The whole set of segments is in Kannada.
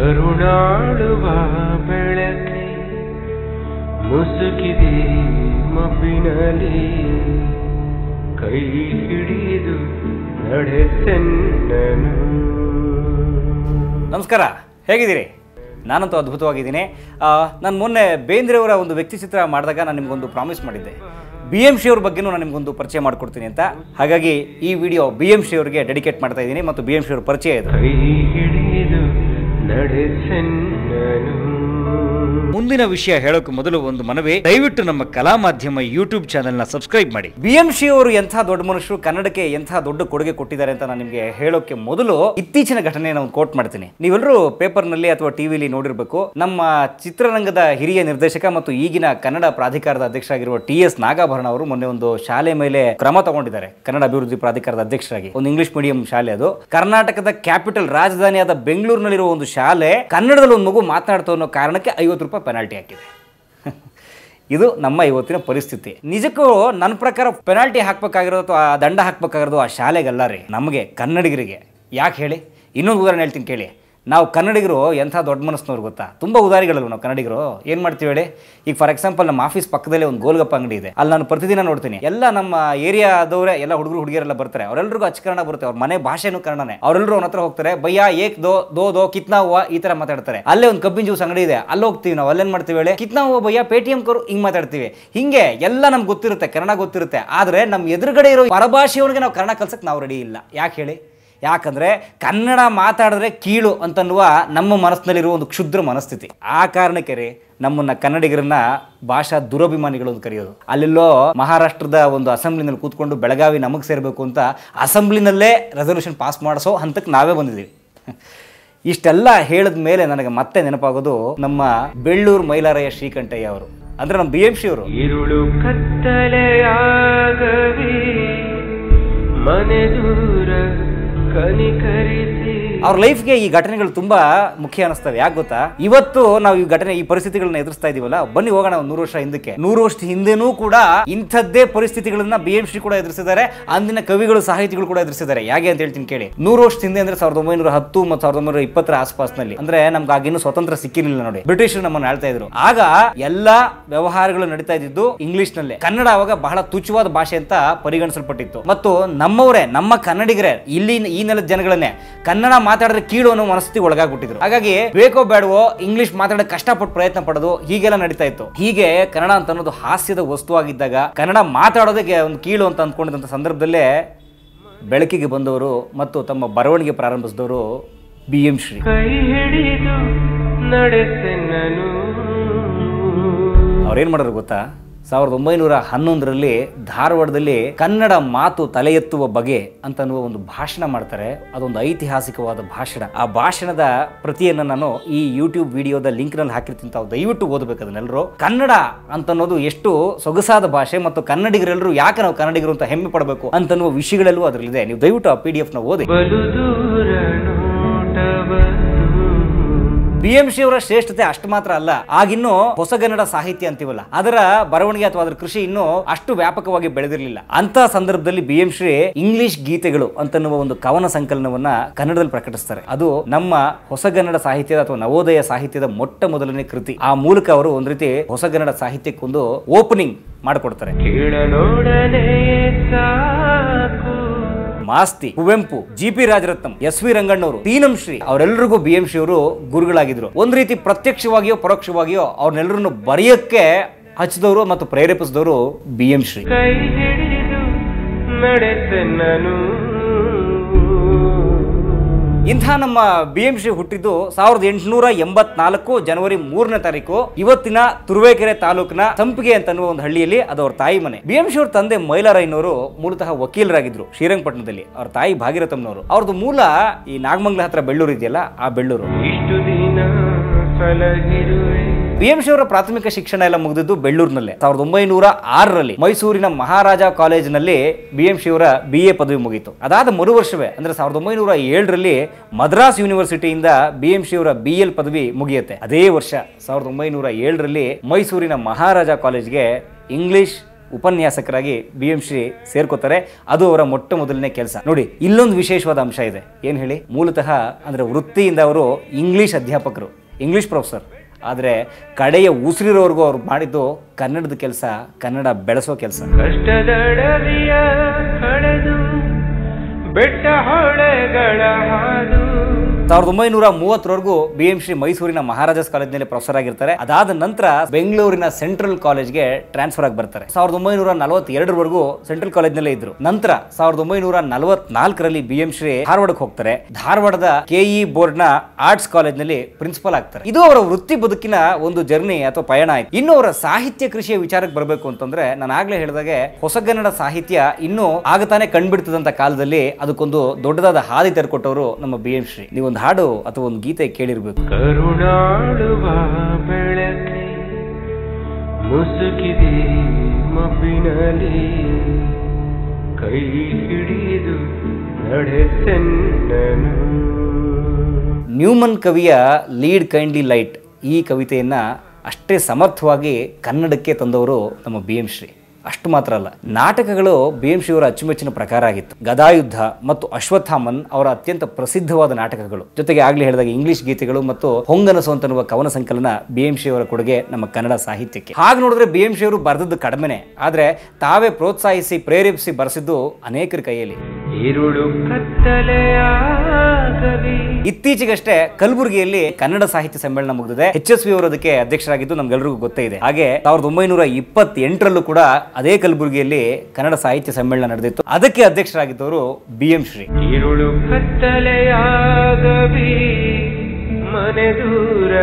ಕರುಣಾಳುವ ಬೆಳಕೆ ಮುಸುಕಿದೆ ಮಬ್ಬಿನಲ್ಲಿ ಕೈ ಹಿಡಿದು ನಡೆಸೆನ್ನನು ನಮಸ್ಕಾರ ಹೇಗಿದ್ದೀರಿ ನಾನಂತೂ ಅದ್ಭುತವಾಗಿದ್ದೀನಿ ನಾನು ಮೊನ್ನೆ ಬೇಂದ್ರೆಯವರ ಒಂದು ವ್ಯಕ್ತಿ ಚಿತ್ರ ಮಾಡಿದಾಗ ನಾನು ನಿಮಗೊಂದು ಪ್ರಾಮಿಸ್ ಮಾಡಿದ್ದೆ ಬಿ ಎಮ್ ಶಿ ಅವ್ರ ಬಗ್ಗೆನೂ ನಾನು ನಿಮಗೊಂದು ಪರಿಚಯ ಮಾಡಿಕೊಡ್ತೀನಿ ಅಂತ ಹಾಗಾಗಿ ಈ ವಿಡಿಯೋ ಬಿ ಎಮ್ ಶಿ ಅವರಿಗೆ ಡೆಡಿಕೇಟ್ ಮಾಡ್ತಾ ಇದ್ದೀನಿ ಮತ್ತು ಬಿ ಎಮ್ ಶಿ ಅವ್ರ ಪರಿಚಯ ಇದೆ ಕೈ ಹಿಡಿದು ನಡೆಸೆನ್ನನು ಮುಂದಿನ ವಿಷಯ ಹೇಳೋಕೆ ಮೊದಲು ಒಂದು ಮನವಿ ದಯವಿಟ್ಟು ನಮ್ಮ ಕಲಾ ಮಾಧ್ಯಮ ಯೂಟ್ಯೂಬ್ ಚಾನೆಲ್ನ ಸಬ್ಸ್ಕ್ರೈಬ್ ಮಾಡಿ ಬಿ ಎಂ ಶಿ ಅವರು ಎಂಥ ದೊಡ್ಡ ಮನುಷ್ಯರು ಕನ್ನಡಕ್ಕೆ ಎಂಥ ದೊಡ್ಡ ಕೊಡುಗೆ ಕೊಟ್ಟಿದ್ದಾರೆ ಅಂತ ನಾನು ನಿಮಗೆ ಹೇಳೋಕೆ ಮೊದಲು ಇತ್ತೀಚಿನ ಘಟನೆಯನ್ನು ಒಂದು ಕೋಟ್ ಮಾಡ್ತೀನಿ ನೀವೆಲ್ಲರೂ ಪೇಪರ್ನಲ್ಲಿ ಅಥವಾ ಟಿವಿಲಿ ನೋಡಿರಬೇಕು ನಮ್ಮ ಚಿತ್ರರಂಗದ ಹಿರಿಯ ನಿರ್ದೇಶಕ ಮತ್ತು ಈಗಿನ ಕನ್ನಡ ಪ್ರಾಧಿಕಾರದ ಅಧ್ಯಕ್ಷರಾಗಿರುವ ಟಿ ಎಸ್ ನಾಗಾಭರಣ ಅವರು ಮೊನ್ನೆ ಒಂದು ಶಾಲೆ ಮೇಲೆ ಕ್ರಮ ತಗೊಂಡಿದ್ದಾರೆ ಕನ್ನಡ ಅಭಿವೃದ್ಧಿ ಪ್ರಾಧಿಕಾರದ ಅಧ್ಯಕ್ಷರಾಗಿ ಒಂದು ಇಂಗ್ಲಿಷ್ ಮೀಡಿಯಂ ಶಾಲೆ ಅದು ಕರ್ನಾಟಕದ ಕ್ಯಾಪಿಟಲ್ ರಾಜಧಾನಿಯಾದ ಬೆಂಗಳೂರಿನಲ್ಲಿರುವ ಒಂದು ಶಾಲೆ ಕನ್ನಡದಲ್ಲಿ ಒಂದು ಮಗು ಮಾತನಾಡ್ತಾ ಅನ್ನೋ ಕಾರಣಕ್ಕೆ ಐವತ್ತು ರೂಪಾಯಿ ಪೆನಾಲ್ಟಿ ಹಾಕಿದೆ ಇದು ನಮ್ಮ ಇವತ್ತಿನ ಪರಿಸ್ಥಿತಿ ನಿಜಕ್ಕೂ ನನ್ನ ಪ್ರಕಾರ ಪೆನಾಲ್ಟಿ ಹಾಕ್ಬೇಕಾಗಿರೋದು ಅಥವಾ ಆ ದಂಡ ಹಾಕ್ಬೇಕಾಗಿರೋದು ಆ ಶಾಲೆಗಲ್ಲ ರೀ ನಮಗೆ ಕನ್ನಡಿಗರಿಗೆ ಯಾಕೆ ಹೇಳಿ ಇನ್ನೊಂದು ಉದಾಹರಣೆ ಹೇಳ್ತೀನಿ ಕೇಳಿ ನಾವು ಕನ್ನಡಿಗರು ಎಂಥ ದೊಡ್ಡ ಮನಸ್ಸಿನವ್ರು ಗೊತ್ತಾ ತುಂಬ ಉದಾರಿಗಳಲ್ವ ನಾವು ಕನ್ನಡಿಗರು ಏನು ಮಾಡ್ತೀವಿ ಹೇಳಿ ಈಗ ಫಾರ್ ಎಕ್ಸಾಂಪಲ್ ನಮ್ಮ ಆಫೀಸ್ ಪಕ್ಕದಲ್ಲೇ ಒಂದು ಗೋಲ್ಗಪ್ಪ ಅಂಗಡಿ ಇದೆ ಅಲ್ಲಿ ನಾನು ಪ್ರತಿದಿನ ನೋಡ್ತೀನಿ ಎಲ್ಲ ನಮ್ಮ ಏರಿಯಾದವರೇ ಎಲ್ಲ ಹುಡುಗರು ಹುಡುಗಿಯರೆಲ್ಲ ಬರ್ತಾರೆ ಅವರೆಲ್ಲರಿಗೂ ಅಚ್ಚ ಕನ್ನಡ ಬರುತ್ತೆ ಅವ್ರ ಮನೆ ಭಾಷೆನೂ ಕನ್ನಡನೇ ಅವರೆಲ್ಲರೂ ಅವನ ಹತ್ರ ಹೋಗ್ತಾರೆ ಭಯ್ಯ ಏಕ್ ದೋ ದೋ ದೋ ಕಿತ್ನಾ ಹೂವ ಈ ತರ ಮಾತಾಡ್ತಾರೆ ಅಲ್ಲೇ ಒಂದು ಕಬ್ಬಿನ ಜ್ಯೂಸ್ ಅಂಗಡಿ ಇದೆ ಅಲ್ಲಿ ಹೋಗ್ತೀವಿ ನಾವು ಅಲ್ಲೇನ್ ಮಾಡ್ತೀವಿ ಹೇಳಿ ಕಿತ್ನಾ ಹೂವ ಭಯ್ಯ ಪೇಟಿಎಂ ಕರು ಹಿಂಗ್ ಮಾತಾಡ್ತೀವಿ ಹಿಂಗೆ ಎಲ್ಲ ನಮ್ಗೆ ಗೊತ್ತಿರುತ್ತೆ ಕನ್ನಡ ಗೊತ್ತಿರುತ್ತೆ ಆದ್ರೆ ನಮ್ಮ ಎದುರುಗಡೆ ಇರೋ ಪರಭಾಷೆಯವ್ರಿಗೆ ನಾವು ಕನ್ನಡ ಕಲ್ಸಕ್ಕೆ ನಾವು ರೆಡಿ ಇಲ್ಲ ಯಾಕೆ ಹೇಳಿ ಯಾಕಂದ್ರೆ ಕನ್ನಡ ಮಾತಾಡಿದ್ರೆ ಕೀಳು ಅಂತನ್ನುವ ನಮ್ಮ ಮನಸ್ಸಿನಲ್ಲಿರುವ ಒಂದು ಕ್ಷುದ್ರ ಮನಸ್ಥಿತಿ ಆ ಕಾರಣಕ್ಕೆ ರೀ ನಮ್ಮನ್ನ ಕನ್ನಡಿಗರನ್ನ ಭಾಷಾ ದುರಭಿಮಾನಿಗಳು ಅಂತ ಕರೆಯೋದು ಅಲ್ಲೆಲ್ಲೋ ಮಹಾರಾಷ್ಟ್ರದ ಒಂದು ಅಸೆಂಬ್ಲಿನಲ್ಲಿ ಕೂತ್ಕೊಂಡು ಬೆಳಗಾವಿ ನಮಗೆ ಸೇರಬೇಕು ಅಂತ ಅಸೆಂಬ್ಲಿನಲ್ಲೇ ರೆಸಲ್ಯೂಷನ್ ಪಾಸ್ ಮಾಡಿಸೋ ಹಂತಕ್ಕೆ ನಾವೇ ಬಂದಿದ್ದೀವಿ ಇಷ್ಟೆಲ್ಲ ಹೇಳಿದ ಮೇಲೆ ನನಗೆ ಮತ್ತೆ ನೆನಪಾಗೋದು ನಮ್ಮ ಬೆಳ್ಳೂರು ಮೈಲಾರಯ್ಯ ಶ್ರೀಕಂಠಯ್ಯ ಅವರು ಅಂದ್ರೆ ನಮ್ಮ ಬಿ ಎಂ ಶಿ ಅವರು ഇരുಳು ಕತ್ತಲೆಯಾಗವಿ ಮನೆ ದೂರ ಕನಿಕರಿಸಿ ಅವ್ರ ಲೈಫ್ಗೆ ಈ ಘಟನೆಗಳು ತುಂಬಾ ಮುಖ್ಯ ಅನಿಸ್ತವೆ ಯಾಕೆ ಗೊತ್ತಾ ಇವತ್ತು ನಾವು ಈ ಘಟನೆ ಈ ಪರಿಸ್ಥಿತಿಗಳನ್ನ ಎದುರಿಸ್ತಾ ಇದೀವಲ್ಲ ಬನ್ನಿ ಹೋಗೋಣ ಒಂದು ನೂರು ವರ್ಷ ಹಿಂದಕ್ಕೆ ನೂರು ವರ್ಷ ಹಿಂದೆನೂ ಕೂಡ ಇಂಥದ್ದೇ ಪರಿಸ್ಥಿತಿಗಳನ್ನ ಬಿ ಎಂ ಶ್ರೀ ಕೂಡ ಎದುರಿಸಿದ್ದಾರೆ ಅಂದಿನ ಕವಿಗಳು ಸಾಹಿತಿಗಳು ಕೂಡ ಎದುರಿಸಿದ್ದಾರೆ ಯಾಕೆ ಅಂತ ಹೇಳ್ತೀನಿ ಕೇಳಿ ನೂರು ವರ್ಷ ಹಿಂದೆ ಅಂದ್ರೆ ಸಾವಿರದ ಒಂಬೈನೂರ ಹತ್ತು ಮತ್ತು ಸಾವಿರದ ಒಂಬೈನೂರ ಇಪ್ಪತ್ತರ ಆಸ್ಪಾಸ್ನಲ್ಲಿ ಅಂದ್ರೆ ನಮ್ಗೆ ಆಗಿನ್ನೂ ಸ್ವತಂತ್ರ ಸಿಕ್ಕಿರಲಿಲ್ಲ ನೋಡಿ ಬ್ರಿಟಿಷರು ನಮ್ಮನ್ನು ಆಳ್ತಾ ಇದ್ರು ಆಗ ಎಲ್ಲಾ ವ್ಯವಹಾರಗಳು ನಡೀತಾ ಇದ್ದಿದ್ದು ಇಂಗ್ಲಿಷ್ ನಲ್ಲೇ ಕನ್ನಡ ಅವಾಗ ಬಹಳ ತುಚ್ಛವಾದ ಭಾಷೆ ಅಂತ ಪರಿಗಣಿಸಲ್ಪಟ್ಟಿತ್ತು ಮತ್ತು ನಮ್ಮವರೇ ನಮ್ಮ ಕನ್ನಡಿಗರೇ ಇಲ್ಲಿ ಈ ನೆಲದ ಜನಗಳನ್ನೇ ಕನ್ನಡ ಮಾತಾಡಿದ್ರೆ ಕೀಳು ಅನ್ನೋ ಮನಸ್ಥಿತಿ ಒಳಗಾಗ್ಬಿಟ್ಟಿದ್ರು ಹಾಗಾಗಿ ಬೇಕೋ ಬೇಡವೋ ಇಂಗ್ಲಿಷ್ ಮಾತಾಡೋಕೆ ಕಷ್ಟಪಟ್ಟು ಪ್ರಯತ್ನ ಪಡೋದು ಹೀಗೆಲ್ಲ ನಡೀತಾ ಇತ್ತು ಹೀಗೆ ಕನ್ನಡ ಅಂತ ಅನ್ನೋದು ಹಾಸ್ಯದ ವಸ್ತುವಾಗಿದ್ದಾಗ ಕನ್ನಡ ಮಾತಾಡೋದಕ್ಕೆ ಒಂದು ಕೀಳು ಅಂತ ಅಂದ್ಕೊಂಡಿದ್ದಂಥ ಸಂದರ್ಭದಲ್ಲೇ ಬೆಳಕಿಗೆ ಬಂದವರು ಮತ್ತು ತಮ್ಮ ಬರವಣಿಗೆ ಪ್ರಾರಂಭಿಸಿದವರು ಬಿ ಎಂ ಶ್ರೀ ಕೈ ಹಿಡಿದು ನಡೆಸೆನ್ನನು ಅವ್ರೇನ್ ಮಾಡೋರು ಗೊತ್ತಾ ಸಾವಿರದ ಒಂಬೈನೂರ ಹನ್ನೊಂದರಲ್ಲಿ ಧಾರವಾಡದಲ್ಲಿ ಕನ್ನಡ ಮಾತು ತಲೆ ಎತ್ತುವ ಬಗೆ ಅಂತ ಅನ್ನುವ ಒಂದು ಭಾಷಣ ಮಾಡ್ತಾರೆ ಅದೊಂದು ಐತಿಹಾಸಿಕವಾದ ಭಾಷಣ ಆ ಭಾಷಣದ ಪ್ರತಿಯನ್ನು ನಾನು ಈ ಯೂಟ್ಯೂಬ್ ವಿಡಿಯೋದ ಲಿಂಕ್ನಲ್ಲಿ ಹಾಕಿರ್ತೀನಿ ತಾವು ದಯವಿಟ್ಟು ಓದಬೇಕು ಅದನ್ನೆಲ್ಲರೂ ಕನ್ನಡ ಅಂತ ಅನ್ನೋದು ಎಷ್ಟು ಸೊಗಸಾದ ಭಾಷೆ ಮತ್ತು ಕನ್ನಡಿಗರೆಲ್ಲರೂ ಯಾಕೆ ನಾವು ಕನ್ನಡಿಗರು ಅಂತ ಹೆಮ್ಮೆ ಪಡಬೇಕು ಅಂತನ್ನುವ ವಿಷಯಗಳೆಲ್ಲವೂ ಅದರಲ್ಲಿದೆ ನೀವು ದಯವಿಟ್ಟು ಆ ಪಿ ಡಿ ಎಫ್ನ ಓದಿ ಬಲು ದೂರ ನೋಟವನ್ನು ಬಿ ಎಂ ಶಿ ಅವರ ಶ್ರೇಷ್ಠತೆ ಅಷ್ಟು ಮಾತ್ರ ಅಲ್ಲ ಆಗಿನ್ನೂ ಹೊಸಗನ್ನಡ ಸಾಹಿತ್ಯ ಅಂತೀವಲ್ಲ ಅದರ ಬರವಣಿಗೆ ಅಥವಾ ಅದರ ಕೃಷಿ ಇನ್ನೂ ಅಷ್ಟು ವ್ಯಾಪಕವಾಗಿ ಬೆಳೆದಿರಲಿಲ್ಲ ಅಂತ ಸಂದರ್ಭದಲ್ಲಿ ಬಿ ಎಂ ಶ್ರೀ ಇಂಗ್ಲಿಷ್ ಗೀತೆಗಳು ಅಂತನ್ನುವ ಒಂದು ಕವನ ಸಂಕಲನವನ್ನ ಕನ್ನಡದಲ್ಲಿ ಪ್ರಕಟಿಸ್ತಾರೆ ಅದು ನಮ್ಮ ಹೊಸಗನ್ನಡ ಸಾಹಿತ್ಯದ ಅಥವಾ ನವೋದಯ ಸಾಹಿತ್ಯದ ಮೊಟ್ಟ ಮೊದಲನೇ ಕೃತಿ ಆ ಮೂಲಕ ಅವರು ಒಂದ್ ರೀತಿ ಹೊಸಗನ್ನಡ ಸಾಹಿತ್ಯಕ್ಕೊಂದು ಓಪನಿಂಗ್ ಮಾಡಿಕೊಡ್ತಾರೆ ಕೇಳ ನೋಡನೆ ಸಾಕು Masti Kuvempu G P Rajaratnam S V ರಂಗಣ್ಣವರು ತೀನಂ ಶ್ರೀ ಅವರೆಲ್ಲರಿಗೂ ಬಿ ಎಂ ಶ್ರೀ ಅವರು ಗುರುಗಳಾಗಿದ್ರು ಒಂದ್ ರೀತಿ ಪ್ರತ್ಯಕ್ಷವಾಗಿಯೋ ಪರೋಕ್ಷವಾಗಿಯೋ ಅವ್ರನ್ನೆಲ್ಲರನ್ನು ಬರೆಯಕ್ಕೆ ಹಚ್ಚಿದವರು ಮತ್ತು ಪ್ರೇರೇಪಿಸಿದವರು ಬಿ ಎಂ ಶ್ರೀ ಕೈ ಹಿಡಿದು ನಡೆಸೆನ್ನನು ಇಂಥ ನಮ್ಮ ಬಿ ಎಂ ಶ್ರೀ ಹುಟ್ಟಿದ್ದು ಸಾವಿರದ ಎಂಟುನೂರ ಎಂಬತ್ನಾಲ್ಕು ಜನವರಿ ಮೂರನೇ ತಾರೀಕು ಇವತ್ತಿನ ತುರುವೇಕೆರೆ ತಾಲೂಕಿನ ಸಂಪಿಗೆ ಅಂತ ಅನ್ನುವ ಒಂದು ಹಳ್ಳಿಯಲ್ಲಿ ಅದು ಅವ್ರ ತಾಯಿ ಮನೆ ಬಿ ಎಂ ಶ್ರೀ ಅವ್ರ ತಂದೆ ಮೈಲಾರಯ್ಯನವರು ಮೂಲತಃ ವಕೀಲರಾಗಿದ್ರು ಶ್ರೀರಂಗಪಟ್ಟಣದಲ್ಲಿ ಅವ್ರ ತಾಯಿ ಭಾಗೀರಥಮ್ನವರು ಅವ್ರದ್ದು ಮೂಲ ಈ ನಾಗಮಂಗಲ ಹತ್ರ ಬೆಳ್ಳೂರು ಇದೆಯಲ್ಲ ಆ ಬೆಳ್ಳೂರು ಇಷ್ಟು ದಿನ ಸಲಹಿರುವೆ ಬಿ ಎಂ ಅವರ ಪ್ರಾಥಮಿಕ ಶಿಕ್ಷಣ ಎಲ್ಲ ಮುಗಿದಿದ್ದು ಬೆಳ್ಳೂರಿನಲ್ಲೇ ಸಾವಿರದ ಒಂಬೈನೂರ ಆರರಲ್ಲಿ ಮೈಸೂರಿನ ಮಹಾರಾಜ ಕಾಲೇಜಿನಲ್ಲಿ ಬಿ ಎಂ ಅವರ ಬಿ ಎ ಪದವಿ ಮುಗಿಯಿತು ಅದಾದ ಮರು ವರ್ಷವೇ ಅಂದ್ರೆ ಸಾವಿರದ ಒಂಬೈನೂರ ಏಳರಲ್ಲಿ ಮದ್ರಾಸ್ ಯೂನಿವರ್ಸಿಟಿಯಿಂದ ಬಿ ಎಂ ಅವರ ಬಿ ಎಲ್ ಪದವಿ ಮುಗಿಯುತ್ತೆ ಅದೇ ವರ್ಷ ಸಾವಿರದ ಒಂಬೈನೂರ ಏಳರಲ್ಲಿ ಮೈಸೂರಿನ ಮಹಾರಾಜ ಕಾಲೇಜ್ಗೆ ಇಂಗ್ಲಿಷ್ ಉಪನ್ಯಾಸಕರಾಗಿ ಬಿ ಎಂ ಶ್ರೀ ಸೇರ್ಕೋತಾರೆ ಅದು ಅವರ ಮೊಟ್ಟ ಮೊದಲನೇ ಕೆಲಸ ನೋಡಿ ಇಲ್ಲೊಂದು ವಿಶೇಷವಾದ ಅಂಶ ಇದೆ ಏನು ಹೇಳಿ ಮೂಲತಃ ಅಂದರೆ ವೃತ್ತಿಯಿಂದ ಅವರು ಇಂಗ್ಲಿಷ್ ಅಧ್ಯಾಪಕರು ಇಂಗ್ಲಿಷ್ ಪ್ರೊಫೆಸರ್ ಆದರೆ ಕಡೆಯ ಉಸಿರಿರೋವರೆಗೂ ಅವ್ರು ಮಾಡಿದ್ದು ಕನ್ನಡದ ಕೆಲಸ ಕನ್ನಡ ಬೆಳೆಸೋ ಕೆಲಸ ಕಷ್ಟದಡವಿಯ ಕಳೆದು ಬೆಟ್ಟ ಹೊಳೆಗಳ ಹಾದು ಸಾವಿರದ ಒಂಬೈನೂರ ಮೂವತ್ತರವರೆಗೂ ಬಿ ಎಂ ಶ್ರೀ ಮೈಸೂರಿನ ಮಹಾರಾಜಾಸ್ ಕಾಲೇಜ್ನಲ್ಲಿ ಪ್ರೊಫೆಸರ್ ಆಗಿರ್ತಾರೆ ಅದಾದ ನಂತರ ಬೆಂಗಳೂರಿನ ಸೆಂಟ್ರಲ್ ಕಾಲೇಜ್ಗೆ ಟ್ರಾನ್ಸ್ಫರ್ ಆಗಿ ಬರ್ತಾರೆ ಸಾವಿರದ ಒಂಬೈನೂರ ನಲವತ್ತೆರಡರವರೆಗೂ ಸೆಂಟ್ರಲ್ ಕಾಲೇಜ್ನಲ್ಲೇ ಇದ್ರು ನಂತರ ಸಾವಿರದ ಒಂಬೈನೂರ ನಲವತ್ನಾಲ್ಕರಲ್ಲಿ ಬಿ ಎಂ ಶ್ರೀ ಧಾರವಾಡಕ್ಕೆ ಹೋಗ್ತಾರೆ ಧಾರವಾಡದ ಕೆಇ ಬೋರ್ಡ್ ನ ಆರ್ಟ್ಸ್ ಕಾಲೇಜ್ನಲ್ಲಿ ಪ್ರಿನ್ಸಿಪಲ್ ಆಗ್ತಾರೆ ಇದು ಅವರ ವೃತ್ತಿ ಬದುಕಿನ ಒಂದು ಜರ್ನಿ ಅಥವಾ ಪಯಣ ಆಯ್ತು ಇನ್ನು ಅವರ ಸಾಹಿತ್ಯ ಕೃಷಿಯ ವಿಚಾರಕ್ಕೆ ಬರಬೇಕು ಅಂತಂದ್ರೆ ನಾನು ಆಗ್ಲೇ ಹೇಳಿದಾಗೆ ಹೊಸಗನ್ನಡ ಸಾಹಿತ್ಯ ಇನ್ನೂ ಆಗತಾನೆ ಕಂಡ್ಬಿಡ್ತದಂತ ಕಾಲದಲ್ಲಿ ಅದಕ್ಕೊಂದು ದೊಡ್ಡದಾದ ಹಾದಿ ತೆರೆಕೊಟ್ಟವರು ನಮ್ಮ ಬಿ ಎಂ ಶ್ರೀ ನೀವೊಂದು ಹಾಡು ಅಥವಾ ಒಂದು ಗೀತೆ ಕೇಳಿರ್ಬೇಕು ಕರುಣಾಳುವ ಬೆಳಕೆ ಮುಸುಕಿದೆ ಮಬ್ಬಿನಲ್ಲಿ ಕೈ ಹಿಡಿದು ನಡೆಸೆನ್ನನು ನ್ಯೂಮನ್ ಕವಿಯ ಲೀಡ್ ಕೈಂಡ್ಲಿ ಲೈಟ್ ಈ ಕವಿತೆಯನ್ನ ಅಷ್ಟೇ ಸಮರ್ಥವಾಗಿ ಕನ್ನಡಕ್ಕೆ ತಂದವರು ನಮ್ಮ ಬಿ ಎಂ ಶ್ರೀ ಅಷ್ಟು ಮಾತ್ರ ಅಲ್ಲ ನಾಟಕಗಳು ಬಿ ಎಂ ಶ್ರೀ ಅವರ ಅಚ್ಚುಮೆಚ್ಚಿನ ಪ್ರಕಾರ ಆಗಿತ್ತು ಗದಾಯುದ್ಧ ಮತ್ತು ಅಶ್ವತ್ಥಾಮನ್ ಅವರ ಅತ್ಯಂತ ಪ್ರಸಿದ್ಧವಾದ ನಾಟಕಗಳು ಜೊತೆಗೆ ಆಗ್ಲೇ ಹೇಳಿದಾಗ ಇಂಗ್ಲಿಷ್ ಗೀತೆಗಳು ಮತ್ತು ಹೊಂಗನಸು ಅಂತನ್ನುವ ಕವನ ಸಂಕಲನ ಬಿ ಎಂ ಶ್ರೀ ಅವರ ಕೊಡುಗೆ ನಮ್ಮ ಕನ್ನಡ ಸಾಹಿತ್ಯಕ್ಕೆ ಹಾಗೆ ನೋಡಿದ್ರೆ ಬಿ ಎಂ ಶ್ರೀ ಅವರು ಬರೆದದ್ದು ಕಡಿಮೆನೆ ಆದ್ರೆ ತಾವೇ ಪ್ರೋತ್ಸಾಹಿಸಿ ಪ್ರೇರೇಪಿಸಿ ಬರೆಸಿದ್ದು ಅನೇಕರ ಕೈಯಲ್ಲಿ ഇരുളു കത്തലയാകവി ಇತ್ತೀಚೆಗಷ್ಟೇ ಕಲಬುರಗಿಯಲ್ಲಿ ಕನ್ನಡ ಸಾಹಿತ್ಯ ಸಮ್ಮೇಳನ ಮುಗಿದಿದೆ ಎಚ್ ಎಸ್ ವಿ ಅವರು ಅದಕ್ಕೆ ಅಧ್ಯಕ್ಷರಾಗಿದ್ದು ನಮ್ಗೆಲ್ರಿಗೂ ಗೊತ್ತೇ ಇದೆ ಹಾಗೆ ಸಾವಿರದ ಒಂಬೈನೂರ ಇಪ್ಪತ್ತೆಂಟರಲ್ಲೂ ಕೂಡ ಅದೇ ಕಲಬುರಗಿಯಲ್ಲಿ ಕನ್ನಡ ಸಾಹಿತ್ಯ ಸಮ್ಮೇಳನ ನಡೆದಿತ್ತು ಅದಕ್ಕೆ ಅಧ್ಯಕ್ಷರಾಗಿದ್ದವರು ಬಿ ಎಂ ಶ್ರೀ ഇരുളു കത്തലയാകവി ಮನೆ ದೂರ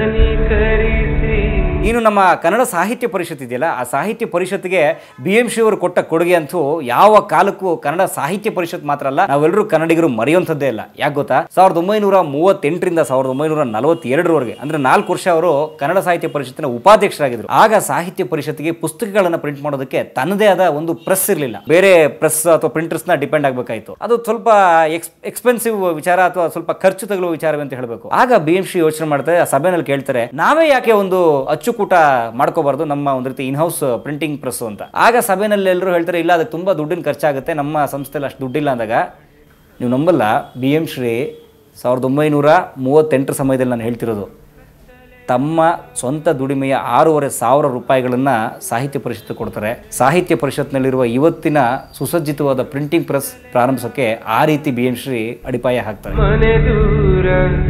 ಕನಿಕರಿಸಿ ಇನ್ನು ನಮ್ಮ ಕನ್ನಡ ಸಾಹಿತ್ಯ ಪರಿಷತ್ ಇದೆಯಲ್ಲ ಆ ಸಾಹಿತ್ಯ ಪರಿಷತ್ಗೆ ಬಿ ಎಂ ಶ್ರೀ ಅವರು ಕೊಟ್ಟ ಕೊಡುಗೆ ಅಂತೂ ಯಾವ ಕಾಲಕ್ಕೂ ಕನ್ನಡ ಸಾಹಿತ್ಯ ಪರಿಷತ್ ಮಾತ್ರ ಅಲ್ಲ ನಾವೆಲ್ಲರೂ ಕನ್ನಡಿಗರು ಮರೆಯುವಂಥದ್ದೇ ಇಲ್ಲ ಯಾಕೆ ಗೊತ್ತಾ ಸಾವಿರದ ಒಂಬೈನೂರ ಮೂವತ್ತೆಂಟರಿಂದ ಸಾವಿರದ ಒಂಬೈನೂರ ನಲವತ್ತೆರಡರವರೆಗೆ ಅಂದ್ರೆ ನಾಲ್ಕು ವರ್ಷ ಅವರು ಕನ್ನಡ ಸಾಹಿತ್ಯ ಪರಿಷತ್ತಿನ ಉಪಾಧ್ಯಕ್ಷರಾಗಿದ್ರು ಆಗ ಸಾಹಿತ್ಯ ಪರಿಷತ್ತಿಗೆ ಪುಸ್ತಕಗಳನ್ನು ಪ್ರಿಂಟ್ ಮಾಡೋದಕ್ಕೆ ತನ್ನದೇ ಆದ ಒಂದು ಪ್ರೆಸ್ ಇರಲಿಲ್ಲ ಬೇರೆ ಪ್ರೆಸ್ ಅಥವಾ ಪ್ರಿಂಟರ್ಸ್ ನ ಡಿಪೆಂಡ್ ಆಗಬೇಕಾಯಿತು ಅದು ಸ್ವಲ್ಪ ಎಕ್ಸ್ ಎಕ್ಸ್ಪೆನ್ಸಿವ್ ವಿಚಾರ ಅಥವಾ ಸ್ವಲ್ಪ ಖರ್ಚು ತಗಲುವ ವಿಚಾರವೇ ಅಂತ ಹೇಳಬೇಕು ಆಗ ಬಿ ಎಂ ಶ್ರೀ ಯೋಚನೆ ಮಾಡ್ತಾರೆ ಆ ಸಭೆನಲ್ಲಿ ಕೇಳ್ತಾರೆ ನಾವೇ ಯಾಕೆ ಒಂದು ಅಚ್ಚುಕೂಟ ಮಾಡ್ಕೋಬಾರ್ದು ನಮ್ಮ ಒಂದು ರೀತಿ ಇನ್ ಹೌಸ್ ಪ್ರಿಂಟಿಂಗ್ ಪ್ರೆಸ್ ಅಂತ ಆಗ ಸಭೆನಲ್ಲಿ ಎಲ್ಲರೂ ಹೇಳ್ತಾರೆ ಇಲ್ಲ ಅದಕ್ಕೆ ತುಂಬಾ ದುಡ್ಡಿನ ಖರ್ಚಾಗುತ್ತೆ ನಮ್ಮ ಸಂಸ್ಥೆಯಲ್ಲಿ ಅಷ್ಟು ದುಡ್ಡಿಲ್ಲ ಅಂದಾಗ ನೀವು ನಂಬಲ್ಲ ಬಿ ಎಂ ಶ್ರೀ ಸಾವಿರದ ಒಂಬೈನೂರ ಮೂವತ್ತೆಂಟರ ಸಮಯದಲ್ಲಿ ನಾನು ಹೇಳ್ತಿರೋದು ತಮ್ಮ ಸ್ವಂತ ದುಡಿಮೆಯ ಆರೂವರೆ ಸಾವಿರ ರೂಪಾಯಿಗಳನ್ನು ಸಾಹಿತ್ಯ ಪರಿಷತ್ತು ಕೊಡ್ತಾರೆ ಸಾಹಿತ್ಯ ಪರಿಷತ್ನಲ್ಲಿರುವ ಇವತ್ತಿನ ಸುಸಜ್ಜಿತವಾದ ಪ್ರಿಂಟಿಂಗ್ ಪ್ರೆಸ್ ಪ್ರಾರಂಭಿಸೋಕೆ ಆ ರೀತಿ ಬಿ ಎಂ ಶ್ರೀ ಅಡಿಪಾಯ ಹಾಕ್ತಾರೆ ಮನೆ ದೂರ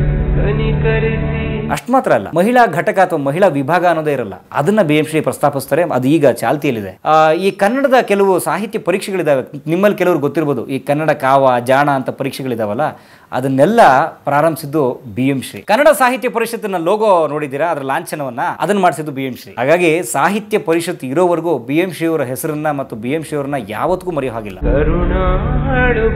ಕನಿಕರಿಸಿ ಅಷ್ಟು ಮಾತ್ರ ಅಲ್ಲ ಮಹಿಳಾ ಘಟಕ ಅಥವಾ ಮಹಿಳಾ ವಿಭಾಗ ಅನ್ನೋದೇ ಇರಲ್ಲ ಅದನ್ನ ಬಿ ಎಂ ಶ್ರೀ ಪ್ರಸ್ತಾಪಿಸ್ತಾರೆ ಅದು ಈಗ ಚಾಲ್ತಿಯಲ್ಲಿದೆ ಆ, ಈ ಕನ್ನಡದ ಕೆಲವು ಸಾಹಿತ್ಯ ಪರೀಕ್ಷೆಗಳಿದಾವೆ ನಿಮ್ಮಲ್ಲಿ ಕೆಲವರು ಗೊತ್ತಿರ್ಬೋದು ಈ ಕನ್ನಡ ಕಾವ ಜಾಣ ಅಂತ ಪರೀಕ್ಷೆಗಳಿದಾವಲ್ಲ ಅದನ್ನೆಲ್ಲ ಪ್ರಾರಂಭಿಸಿದ್ದು ಬಿ ಎಂ ಶ್ರೀ ಕನ್ನಡ ಸಾಹಿತ್ಯ ಪರಿಷತ್ತಿನ ಲೋಗೋ ನೋಡಿದ್ದೀರಾ ಅದರ ಲಾಂಛನವನ್ನ ಅದನ್ನ ಮಾಡಿಸಿದ್ದು ಬಿ ಎಂ ಶ್ರೀ ಹಾಗಾಗಿ ಸಾಹಿತ್ಯ ಪರಿಷತ್ ಇರೋವರೆಗೂ ಬಿ ಎಂ ಶ್ರೀ ಅವರ ಹೆಸರನ್ನ ಮತ್ತು ಬಿ ಎಂ ಶ್ರೀ ಅವರನ್ನ ಯಾವತ್ತಿಗೂ ಮರೆಯೋ ಹಾಗಿಲ್ಲ ಕರುಣಾಳುವ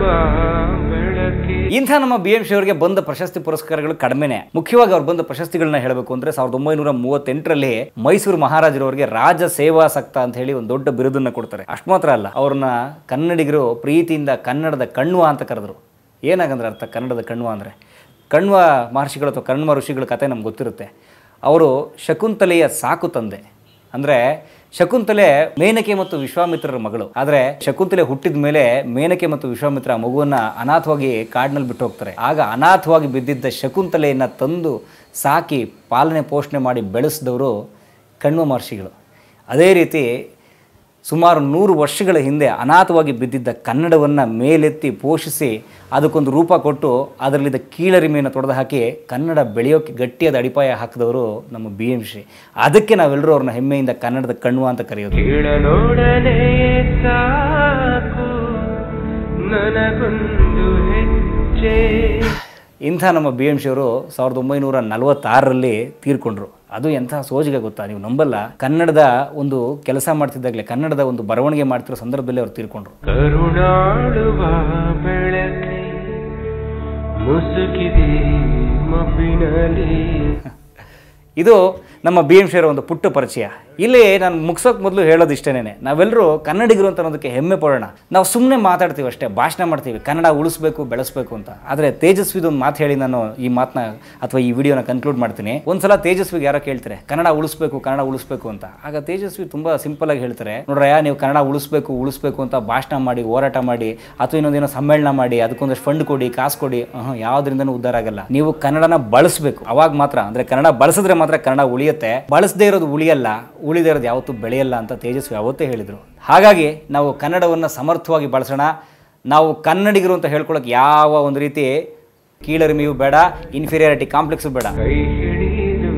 ಬೆಳಕೆ ಇಂಥ ನಮ್ಮ ಬಿ ಎಂ ಶ್ರೀ ಅವರಿಗೆ ಬಂದ ಪ್ರಶಸ್ತಿ ಪುರಸ್ಕಾರಗಳು ಕಡಿಮೆನೆ ಮುಖ್ಯವಾಗಿ ಅವ್ರು ಬಂದ ಪ್ರಶಸ್ತಿಗಳನ್ನ ಹೇಳಬೇಕು ಅಂದ್ರೆ ಸಾವಿರದ ಒಂಬೈನೂರ ಮೂವತ್ತೆಂಟರಲ್ಲಿ ಮೈಸೂರು ಮಹಾರಾಜರವರಿಗೆ ರಾಜ ಸೇವಾಸಕ್ತ ಅಂತ ಹೇಳಿ ಒಂದು ದೊಡ್ಡ ಬಿರುದನ್ನ ಕೊಡ್ತಾರೆ ಅಷ್ಟು ಮಾತ್ರ ಅಲ್ಲ ಅವ್ರನ್ನ ಕನ್ನಡಿಗರು ಪ್ರೀತಿಯಿಂದ ಕನ್ನಡದ ಕಣ್ವ ಅಂತ ಕರೆದ್ರು ಏನಾಗಂದ್ರೆ ಅರ್ಥ ಕನ್ನಡದ ಕಣ್ವ ಅಂದ್ರೆ ಕಣ್ವ ಮಹರ್ಷಿಗಳು ಅಥವಾ ಕಣ್ವ ಋಷಿಗಳ ಕತೆ ನಮ್ಗೆ ಗೊತ್ತಿರುತ್ತೆ ಅವರು ಶಕುಂತಲೆಯ ಸಾಕು ತಂದೆ ಅಂದ್ರೆ ಶಕುಂತಲೆ ಮೇನಕೆ ಮತ್ತು ವಿಶ್ವಾಮಿತ್ರರ ಮಗಳು ಆದರೆ ಶಕುಂತಲೆ ಹುಟ್ಟಿದ ಮೇಲೆ ಮೇನಕೆ ಮತ್ತು ವಿಶ್ವಾಮಿತ್ರ ಆ ಮಗುವನ್ನ ಅನಾಥವಾಗಿ ಕಾಡಿನಲ್ಲಿ ಬಿಟ್ಟು ಹೋಗ್ತಾರೆ ಆಗ ಅನಾಥವಾಗಿ ಬಿದ್ದಿದ್ದ ಶಕುಂತಲೆಯನ್ನ ತಂದು ಸಾಕಿ ಪಾಲನೆ ಪೋಷಣೆ ಮಾಡಿ ಬೆಳೆಸಿದವರು ಕಣ್ವ ಮಹರ್ಷಿಗಳು ಅದೇ ರೀತಿ ಸುಮಾರು ನೂರು ವರ್ಷಗಳ ಹಿಂದೆ ಅನಾಥವಾಗಿ ಬಿದ್ದಿದ್ದ ಕನ್ನಡವನ್ನು ಮೇಲೆತ್ತಿ ಪೋಷಿಸಿ ಅದಕ್ಕೊಂದು ರೂಪ ಕೊಟ್ಟು ಅದರಲ್ಲಿದ್ದ ಕೀಳರಿಮೆಯನ್ನು ತೊಡೆದು ಹಾಕಿ ಕನ್ನಡ ಬೆಳೆಯೋಕ್ಕೆ ಗಟ್ಟಿಯಾದ ಅಡಿಪಾಯ ಹಾಕಿದವರು ನಮ್ಮ ಬಿ ಎಂ ಶ್ರೀ ಅದಕ್ಕೆ ನಾವೆಲ್ಲರೂ ಅವ್ರನ್ನ ಹೆಮ್ಮೆಯಿಂದ ಕನ್ನಡದ ಕಣ್ವ ಅಂತ ಕರೆಯೋದು ಕೇಳನೋಡನೆ ಸಾಕು ನನಗೊಂದು ಹೆಜ್ಜೆ ಇಂಥ ನಮ್ಮ ಬಿ ಎಂ ಶಿವರು ಸಾವಿರದ ಒಂಬೈನೂರ ನಲವತ್ತಾರರಲ್ಲಿ ತೀರ್ಕೊಂಡ್ರು ಅದು ಎಂಥ ಸೋಜಿಗೆ ಗೊತ್ತಾ ನೀವು ನಂಬಲ್ಲ ಕನ್ನಡದ ಒಂದು ಕೆಲಸ ಮಾಡ್ತಿದ್ದಾಗಲೇ ಕನ್ನಡದ ಒಂದು ಬರವಣಿಗೆ ಮಾಡ್ತಿರೋ ಸಂದರ್ಭದಲ್ಲಿ ಅವ್ರು ತೀರ್ಕೊಂಡ್ರು ಕರುಣಾಳುವ ಬೆಳಕೆ ಮುಸುಕಿದೆ ಮಬ್ಬಿನಲ್ಲಿ ಇದು ನಮ್ಮ ಬಿ ಎಂ ಶಿವರ ಒಂದು ಪುಟ್ಟ ಪರಿಚಯ ಇಲ್ಲಿ ನಾನು ಮುಗಿಸೋಕೆ ಮೊದಲು ಹೇಳೋದು ಇಷ್ಟೇನೆ ನಾವೆಲ್ಲರೂ ಕನ್ನಡಿಗರು ಅಂತ ಅನ್ನೋದಕ್ಕೆ ಹೆಮ್ಮೆ ಪಡೋಣ ನಾವು ಸುಮ್ಮನೆ ಮಾತಾಡ್ತೀವಿ ಅಷ್ಟೇ ಭಾಷಣ ಮಾಡ್ತೀವಿ ಕನ್ನಡ ಉಳಿಸ್ಬೇಕು ಬೆಳೆಸ್ಬೇಕು ಅಂತ ಆದರೆ ತೇಜಸ್ವಿದು ಒಂದು ಮಾತು ಹೇಳಿ ನಾನು ಈ ಮಾತನ್ನ ಅಥವಾ ಈ ವಿಡಿಯೋನ ಕನ್ಕ್ಲೂಡ್ ಮಾಡ್ತೀನಿ ಒಂದ್ಸಲ ತೇಜಸ್ವಿಗೆ ಯಾರೋ ಕೇಳ್ತಾರೆ ಕನ್ನಡ ಉಳಿಸ್ಬೇಕು ಕನ್ನಡ ಉಳಿಸ್ಬೇಕು ಅಂತ ಆಗ ತೇಜಸ್ವಿ ತುಂಬ ಸಿಂಪಲ್ ಆಗಿ ಹೇಳ್ತಾರೆ ನೋಡ್ರಯ್ಯ ನೀವು ಕನ್ನಡ ಉಳಿಸ್ಬೇಕು ಉಳಿಸ್ಬೇಕು ಅಂತ ಭಾಷಣ ಮಾಡಿ ಹೋರಾಟ ಮಾಡಿ ಅಥವಾ ಇನ್ನೊಂದೇನೋ ಸಮ್ಮೇಳನ ಮಾಡಿ ಅದಕ್ಕೊಂದಷ್ಟು ಫಂಡ್ ಕೊಡಿ ಕಾಸು ಕೊಡಿ ಆಹಾ, ಯಾವ್ದ್ರಿಂದನೂ ಉದ್ಧಾರ ಆಗಲ್ಲ ನೀವು ಕನ್ನಡನ ಬಳಸಬೇಕು ಅವಾಗ ಮಾತ್ರ ಅಂದ್ರೆ ಕನ್ನಡ ಬಳಸಿದ್ರೆ ಮಾತ್ರ ಕನ್ನಡ ಉಳಿಯುತ್ತೆ ಬಳಸದೇ ಇರೋದು ಉಳಿಯಲ್ಲ ಉಳಿದೇ ಇರೋದು ಯಾವತ್ತೂ ಬೆಳೆಯಲ್ಲ ಅಂತ ತೇಜಸ್ವಿ ಯಾವತ್ತೇ ಹೇಳಿದರು ಹಾಗಾಗಿ ನಾವು ಕನ್ನಡವನ್ನು ಸಮರ್ಥವಾಗಿ ಬಳಸೋಣ ನಾವು ಕನ್ನಡಿಗರು ಅಂತ ಹೇಳ್ಕೊಳಕ್ಕೆ ಯಾವ ಒಂದು ರೀತಿ ಕೀಳರಿಮೆಯೂ ಬೇಡ ಇನ್ಫೀರಿಯಾರಿಟಿ ಕಾಂಪ್ಲೆಕ್ಸು ಬೇಡ ಕೈ ಹಿಡಿದು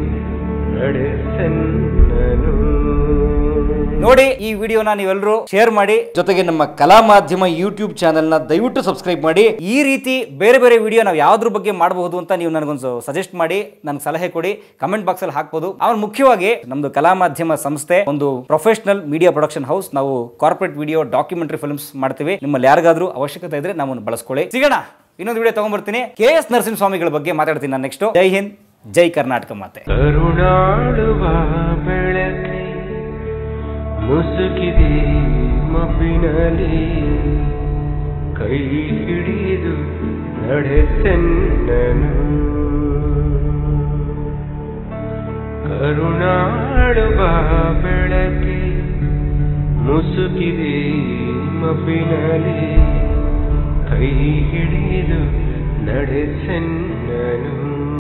ನಡೆಸನ್ನನು ನೋಡಿ ಈ ವಿಡಿಯೋನ ನೀವೆಲ್ಲರೂ ಶೇರ್ ಮಾಡಿ ಜೊತೆಗೆ ನಮ್ಮ ಕಲಾ ಮಾಧ್ಯಮ ಯೂಟ್ಯೂಬ್ ಚಾನೆಲ್ನ ದಯವಿಟ್ಟು ಸಬ್ಸ್ಕ್ರೈಬ್ ಮಾಡಿ ಈ ರೀತಿ ಬೇರೆ ಬೇರೆ ವಿಡಿಯೋ ನಾವು ಯಾವ್ದ್ರ ಬಗ್ಗೆ ಮಾಡಬಹುದು ಅಂತ ನೀವು ನನಗೊಂದು ಸಜೆಸ್ಟ್ ಮಾಡಿ ನನಗೆ ಸಲಹೆ ಕೊಡಿ ಕಮೆಂಟ್ ಬಾಕ್ಸ್ ಅಲ್ಲಿ ಹಾಕ್ಬೋದು ಆಮೇಲೆ ಮುಖ್ಯವಾಗಿ ನಮ್ದು ಕಲಾ ಮಾಧ್ಯಮ ಸಂಸ್ಥೆ ಒಂದು ಪ್ರೊಫೆಷನಲ್ ಮೀಡಿಯಾ ಪ್ರೊಡಕ್ಷನ್ ಹೌಸ್ ನಾವು ಕಾರ್ಪೊರೇಟ್ ವಿಡಿಯೋ ಡಾಕ್ಯುಮೆಂಟರಿ ಫಿಲ್ಮ್ಸ್ ಮಾಡ್ತೀವಿ ನಿಮ್ಮಲ್ಲಿ ಯಾರಿಗಾದ್ರೂ ಅವಶ್ಯಕತೆ ಇದ್ರೆ ನಮ್ಮನ್ನು ಬಳಸ್ಕೊಳ್ಳಿ ಸಿಗೋಣ ಇನ್ನೊಂದು ವಿಡಿಯೋ ತಗೊಂಡ್ಬರ್ತೀನಿ ಕೆ ಎಸ್ ನರಸಿಂಹಸ್ವಾಮಿಗಳ ಬಗ್ಗೆ ಮಾತಾಡ್ತೀನಿ ನಾನು ನೆಕ್ಸ್ಟ್ ಜೈ ಹಿಂದ್ ಜೈ ಕರ್ನಾಟಕ ಮಾತೆ ಕರುಣಾಳುವ ಬೆಳಕೆ ಮುಸುಕಿದೆ ಮಬ್ಬಿನಲಿ ಕೈ ಹಿಡಿದು ನಡೆಸೆನ್ನನು ಕರುಣಾಳುವ ಬೆಳಕೆ ಮುಸುಕಿದೆ ಮಬ್ಬಿನಲಿ ಕೈ ಹಿಡಿದು ನಡೆಸೆನ್ನನು